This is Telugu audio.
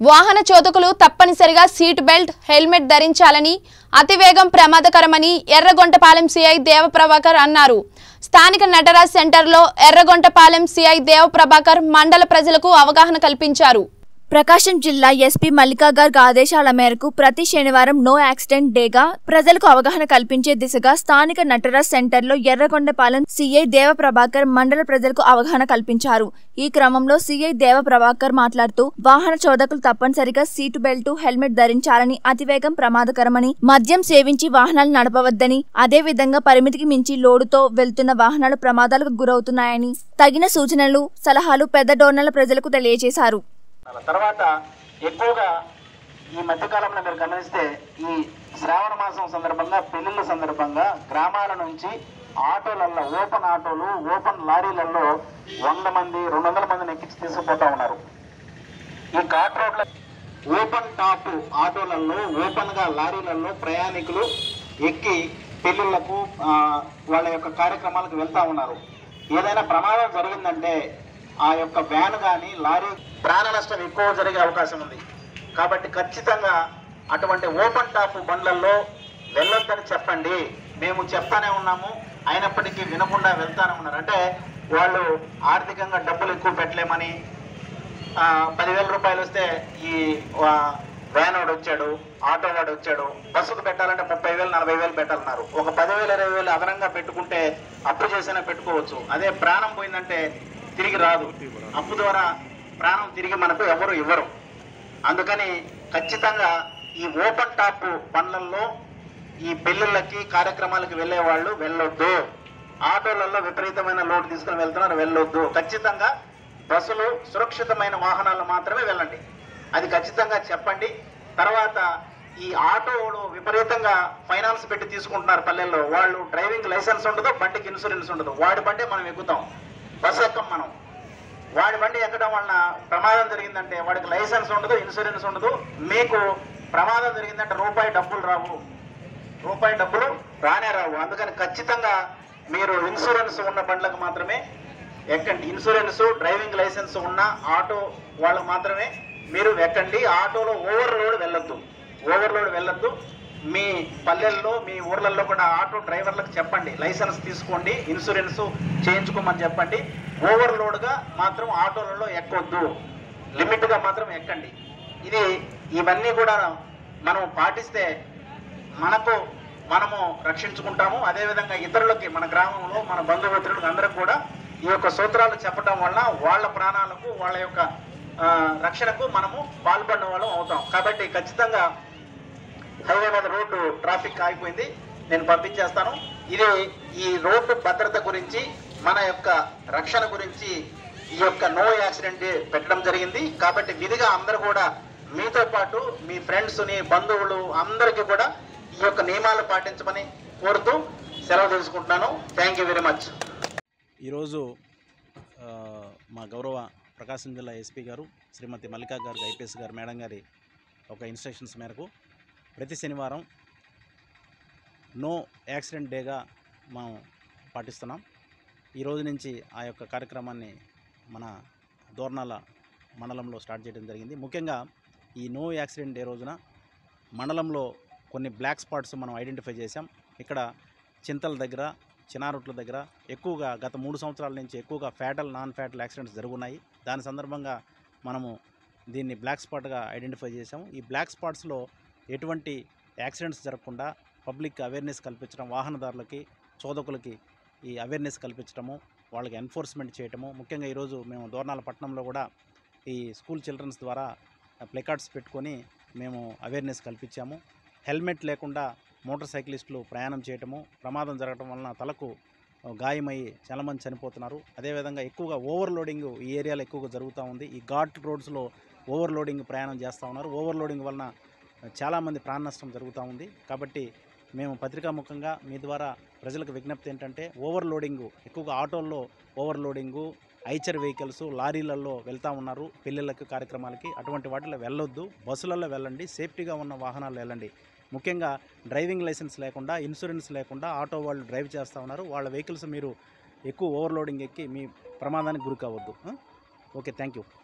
వాహన చోదకులు తప్పనిసరిగా సీట్ బెల్ట్ హెల్మెట్ ధరించాలని అతివేగం ప్రమాదకరమని ఎర్రగొంటపాలెం సిఐ దేవప్రభాకర్ అన్నారు స్థానిక నటరాజ్ సెంటర్లో ఎర్రగొంటపాలెం సిఐ దేవప్రభాకర్ మండల ప్రజలకు అవగాహన కల్పించారు ప్రకాశం జిల్లా ఎస్పీ మల్లికా గార్గ్ ఆదేశాల మేరకు ప్రతి శనివారం నో యాక్సిడెంట్ డేగా ప్రజలకు అవగాహన కల్పించే దిశగా స్థానిక నటరాజ్ సెంటర్లో ఎర్రగొండపాలెం సీఐ దేవప్రభాకర్ మండల ప్రజలకు అవగాహన కల్పించారు ఈ క్రమంలో సీఐ దేవప్రభాకర్ మాట్లాడుతూ వాహన చోదకులు తప్పనిసరిగా సీటు బెల్ట్ హెల్మెట్ ధరించాలని అతివేగం ప్రమాదకరమని మద్యం సేవించి వాహనాలు నడపవద్దని అదే విధంగా పరిమితికి మించి లోడుతో వెళ్తున్న వాహనాలు ప్రమాదాలకు గురవుతున్నాయని తగిన సూచనలు సలహాలు పెద్ద డోర్నల ప్రజలకు తెలియజేశారు అలా తర్వాత ఎక్కువగా ఈ మధ్యకాలంలో మీరు గమనిస్తే ఈ శ్రావణ మాసం సందర్భంగా పెళ్లిళ్ళ సందర్భంగా గ్రామాల నుంచి ఆటోలలో ఓపెన్ ఆటోలు ఓపెన్ లారీలలో వంద మంది రెండు వందల మందిని ఎక్కించి తీసుకుపోతా ఉన్నారు ఈ ఘాట్ రోడ్ల ఓపెన్ టాప్ ఆటోలలో ఓపెన్ గా లారీలలో ప్రయాణికులు ఎక్కి పెళ్లిళ్లకు ఆ, వాళ్ళ యొక్క కార్యక్రమాలకు వెళ్తా ఉన్నారు ఏదైనా ప్రమాదం జరిగిందంటే ఆ యొక్క వ్యాన్ కానీ లారీ ప్రాణ నష్టం ఎక్కువ జరిగే అవకాశం ఉంది కాబట్టి ఖచ్చితంగా అటువంటి ఓపెన్ టాప్ బండ్లలో వెళ్ళొద్దని చెప్పండి మేము చెప్తానే ఉన్నాము అయినప్పటికీ వినకుండా వెళ్తానే ఉన్నారు అంటే వాళ్ళు ఆర్థికంగా డబ్బులు ఎక్కువ పెట్టలేమని ఆ, పదివేల రూపాయలు వస్తే ఈ ఆ, వ్యాన్ వాడు వచ్చాడు ఆటో వాడు వచ్చాడు బస్సుకు పెట్టాలంటే ముప్పై వేలు నలభై వేలు పెట్టాలన్నారు ఒక పదివేలు ఇరవై వేలు అదనంగా పెట్టుకుంటే అప్పు చేసినా పెట్టుకోవచ్చు అదే ప్రాణం పోయిందంటే తిరిగి రాదు అప్పు ద్వారా ప్రాణం తిరిగి మనకు ఎవరు ఇవ్వరు అందుకని ఖచ్చితంగా ఈ ఓపెన్ టాప్ బండ్లల్లో ఈ పెళ్ళిళ్ళకి కార్యక్రమాలకు వెళ్ళే వాళ్ళు వెళ్ళొద్దు ఆటోలలో విపరీతమైన లోడ్ తీసుకుని వెళ్తున్నారు వెళ్ళొద్దు ఖచ్చితంగా బస్సులు సురక్షితమైన వాహనాలు మాత్రమే వెళ్ళండి అది ఖచ్చితంగా చెప్పండి తర్వాత ఈ ఆటోలు విపరీతంగా ఫైనాన్స్ పెట్టి తీసుకుంటున్నారు పల్లెల్లో వాళ్ళు డ్రైవింగ్ లైసెన్స్ ఉండదు బండికి ఇన్సూరెన్స్ ఉండదు వాడి బండి మనం ఎక్కుతాం బస్సు ఎక్కం మనం వాడి బండి ఎక్కడం వలన ప్రమాదం జరిగిందంటే వాడికి లైసెన్స్ ఉండదు ఇన్సూరెన్స్ ఉండదు మీకు ప్రమాదం జరిగిందంటే రూపాయి డబ్బులు రావు రూపాయి డబ్బులు రానే రావు అందుకని ఖచ్చితంగా మీరు ఇన్సూరెన్స్ ఉన్న బండ్లకు మాత్రమే ఎక్కండి ఇన్సూరెన్స్ డ్రైవింగ్ లైసెన్స్ ఉన్న ఆటో వాళ్ళకు మాత్రమే మీరు ఎక్కండి ఆటోలో ఓవర్ లోడ్ వెళ్ళొద్దు ఓవర్ లోడ్ వెళ్ళొద్దు మీ పల్లెల్లో మీ ఊర్లలో కూడా ఆటో డ్రైవర్లకు చెప్పండి లైసెన్స్ తీసుకోండి ఇన్సూరెన్స్ చేయించుకోమని చెప్పండి ఓవర్ లోడ్గా మాత్రం ఆటోలలో ఎక్కొద్దు లిమిట్గా మాత్రం ఎక్కండి ఇది ఇవన్నీ కూడా మనం పాటిస్తే మనకు మనము రక్షించుకుంటాము అదేవిధంగా ఇతరులకి మన గ్రామంలో మన బంధుమిత్రులకు అందరికి కూడా ఈ యొక్క సూత్రాలు చెప్పడం వల్ల వాళ్ళ ప్రాణాలకు వాళ్ళ యొక్క ఆ, రక్షణకు మనము పాల్పడిన వాళ్ళం అవుతాం కాబట్టి ఖచ్చితంగా హైవే మీద రోడ్డు ట్రాఫిక్ ఆగిపోయింది నేను పంపించేస్తాను ఇది ఈ రోడ్డు భద్రత గురించి మన యొక్క రక్షణ గురించి ఈ యొక్క నో యాక్సిడెంట్ డే పెట్టడం జరిగింది కాబట్టి విధిగా అందరూ కూడా మీతో పాటు మీ ఫ్రెండ్స్ని బంధువులు అందరికీ కూడా ఈ యొక్క నియమాలు పాటించమని కోరుతూ సెలవు తీసుకుంటున్నాను థ్యాంక్ యూ వెరీ మచ్ ఈరోజు ఆ, మా గౌరవ ప్రకాశం జిల్లా ఎస్పీ గారు శ్రీమతి మల్లికా గారు ఐపీఎస్ గారు మేడం గారి ఒక ఇన్స్ట్రక్షన్స్ మేరకు ప్రతి శనివారం నో యాక్సిడెంట్ డేగా మనం పాటిస్తున్నాం ఈ రోజు నుంచి ఆ యొక్క కార్యక్రమాన్ని మన దోర్నాల మండలంలో స్టార్ట్ చేయడం జరిగింది ముఖ్యంగా ఈ నో యాక్సిడెంట్ డే రోజున మండలంలో కొన్ని బ్లాక్ స్పాట్స్ మనం ఐడెంటిఫై చేశాం ఇక్కడ చింతల దగ్గర చిన్నారుట్ల దగ్గర ఎక్కువగా గత మూడు సంవత్సరాల నుంచి ఎక్కువగా ఫ్యాటల్ నాన్ ఫ్యాటల్ యాక్సిడెంట్స్ జరుగున్నాయి దాని సందర్భంగా మనము దీన్ని బ్లాక్ స్పాట్గా ఐడెంటిఫై చేసాము ఈ బ్లాక్ స్పాట్స్లో ఎటువంటి యాక్సిడెంట్స్ జరగకుండా పబ్లిక్ అవేర్నెస్ కల్పించడం వాహనదారులకి చోదకులకి ఈ అవేర్నెస్ కల్పించడము వాళ్ళకి ఎన్ఫోర్స్మెంట్ చేయటము ముఖ్యంగా ఈరోజు మేము దోర్నాల పట్టణంలో కూడా ఈ స్కూల్ చిల్డ్రన్స్ ద్వారా ప్లేకార్డ్స్ పెట్టుకొని మేము అవేర్నెస్ కల్పించాము హెల్మెట్ లేకుండా మోటార్ సైక్లిస్టులు ప్రయాణం చేయటము ప్రమాదం జరగటం వలన తలకు గాయమై చాలామంది చనిపోతున్నారు అదేవిధంగా ఎక్కువగా ఓవర్లోడింగ్ ఈ ఏరియాలో ఎక్కువగా జరుగుతూ ఉంది ఈ ఘాట్ రోడ్స్లో ఓవర్లోడింగ్ ప్రయాణం చేస్తూ ఉన్నారు ఓవర్లోడింగ్ వలన చాలామంది ప్రాణ నష్టం జరుగుతూ ఉంది కాబట్టి మేము పత్రికాముఖంగా మీ ద్వారా ప్రజలకు విజ్ఞప్తి ఏంటంటే ఓవర్లోడింగ్ ఎక్కువగా ఆటోల్లో ఓవర్లోడింగు ఐచర్ వెహికల్స్ లారీలలో వెళ్తూ ఉన్నారు పెళ్ళిళ్ళకి కార్యక్రమాలకి అటువంటి వాటిలో వెళ్ళొద్దు బస్సులలో వెళ్ళండి సేఫ్టీగా ఉన్న వాహనాలు వెళ్ళండి ముఖ్యంగా డ్రైవింగ్ లైసెన్స్ లేకుండా ఇన్సూరెన్స్ లేకుండా ఆటో వాళ్ళు డ్రైవ్ చేస్తూ ఉన్నారు వాళ్ళ వెహికల్స్ మీరు ఎక్కువ ఓవర్లోడింగ్ ఎక్కి మీ ప్రమాదానికి గురి కావద్దు ఓకే థ్యాంక్ యూ